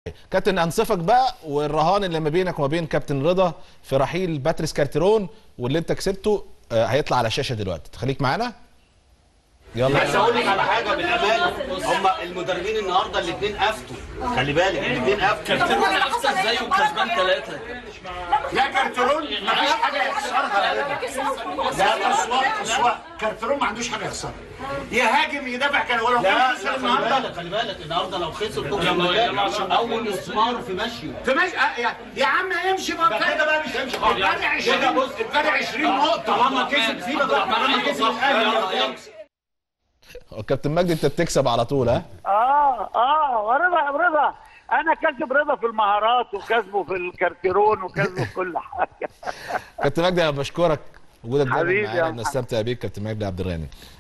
كابتن انصفك بقى والرهان اللي ما بينك وما بين كابتن رضا في رحيل باتريس كارتيرون واللي انت كسبته آه، هيطلع على الشاشه دلوقتي تخليك معانا يلا بس اقول لك على حاجه بالامانه هم المدربين النهارده الاثنين افتوا خلي بالك الاثنين افتوا كابتن افتى ازاي وكسبان ثلاثه لا كارترون ما فيش حاجه يخسرها لا اسواق اسواق كارترون ما عندوش حاجه يخسرها يهاجم يدافع كان ولو لا كان خسر خلي النهارده بالك خلي بالك النهارده لو خسر يلا، يلا، عشان- اول مسمار في مشيه فماشي آه، يا- يا عم امشي بقى ده كده بقى مش هيمشي خالص. الفرق 20 كده بص. الفرق 20 نقطه طالما كسب سيبك بقى طالما كسب الاهلي كابتن مجدي انت بتكسب على طول ها اه اه ورضا رضا انا كسب رضا في المهارات وكسبه في الكارتيرون وكسبه في كل حاجه كابتن مجدي انا بشكرك وجودك دايما حبيبي يا معانا محمد. بنستمتع بيك كابتن مجدي عبد الغني